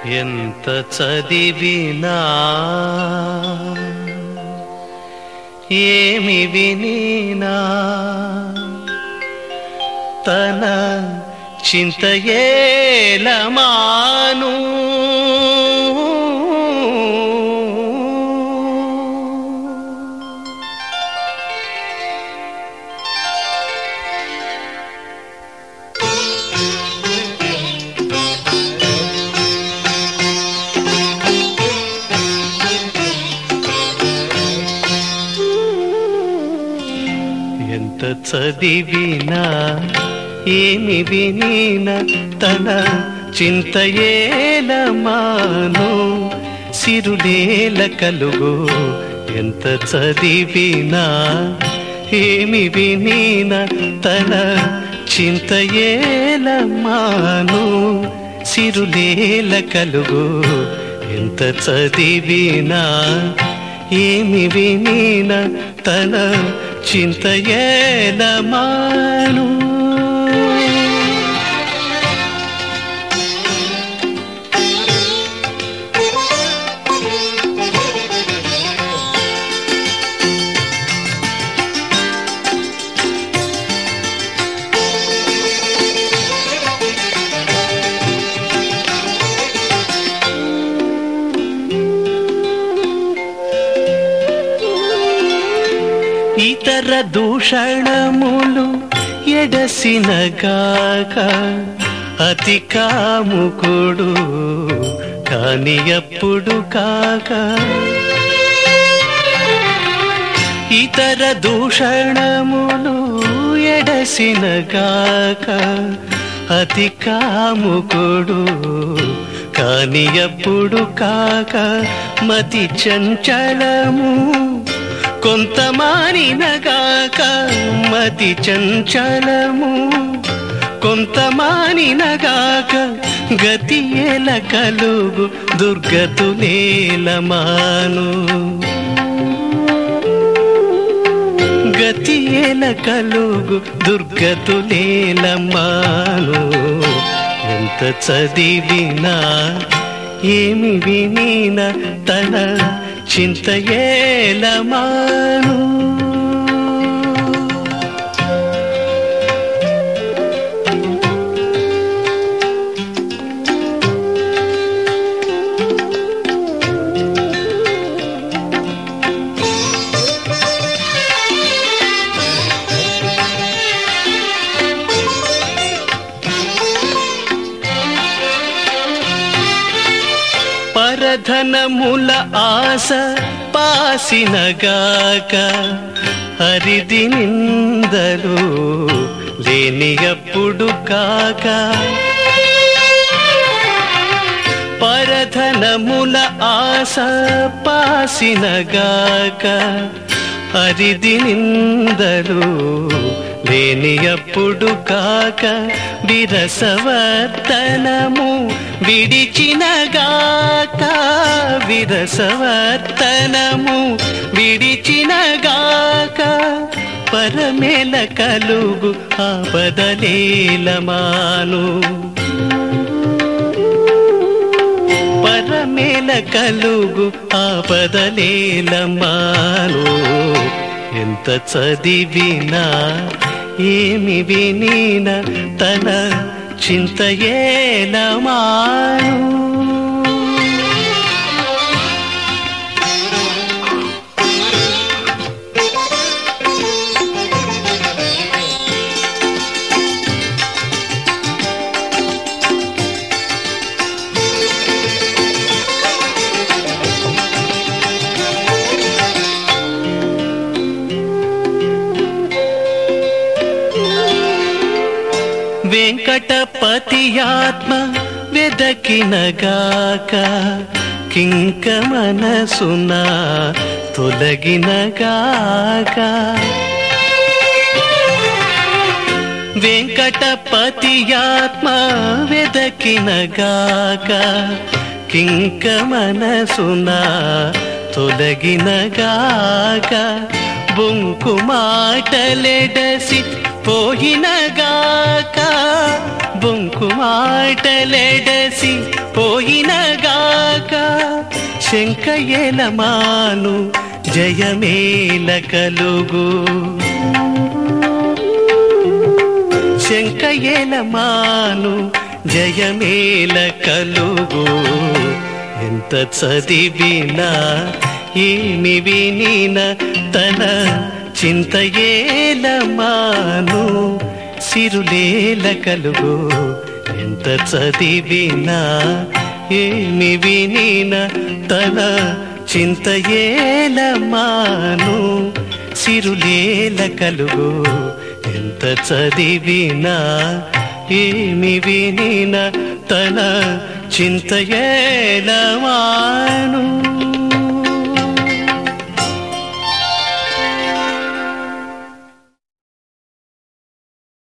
ఎంత చదివినా ఏమి వినినా తన చింతయేలమాను ఎంత చదివినా ఏమి వినిన తన చింతయేలమాను సిరులేల కలుగు ఎంత చదివినా ఏమి వినిన తన చింతయేలమాను సిరులేల కలుగు ఎంత చదివినా ఏమి వినిన తన చింతయేలమాను ఇతర దూషణములు ఎడసినగాక అతి కాముకుడు కాని ఎప్పుడు కాక ఇతర దూషణములు ఎడసినగాక అతి కాముకుడు కాని ఎప్పుడు కాక మతి చంచలము కొంత మానినగాక మతి చంచలము కొంత మానినగాక గతి ఎల కలుగు దుర్గతులేలమాను గతి ఎల కలుగు దుర్గతులేలమాను ఎంత చదివినా ఏమి వినిన తన చింతయేలమాను పరధనముల ఆశ పాసినగాక హరిది నిందలు లేని అప్పుడు కాక పరధనముల ఆశ పాసినగాక హరిది నిందలు లేని అప్పుడు కాక విరసవర్తనము విడిచినగాక విరసవర్తనము విడిచినగాక పరమేల కలుగు ఆపదలేలమాను పరమేల కలుగు ఆపదలేలమాను ఎంత చదివినా ఏమి వినిన తన చింతయేలమాను వెంకటపతి ఆత్మ వెదకినగాక కింక మనసున తొలగినగాక వెంకటపతి ఆత్మ వెదకినగాక కింక మనసున తొలగినగాక బొంకు మాటలెడసి పోయినగాక బొంకు మాటలెడసి పోయినగాక శంకయలమాను జయమేల కలుగు శంకయలమాను జయమేల కలుగు ఎంత చదివినా ఏమి వినిన తన చింతయేలమాను సిరులేల కలుగు ఎంత చదివినా ఏమి వినిన తన చింతయేలమాను సిరులేల కలుగు ఎంత చదివినా ఏమి వినిన తన చింతయేలమాను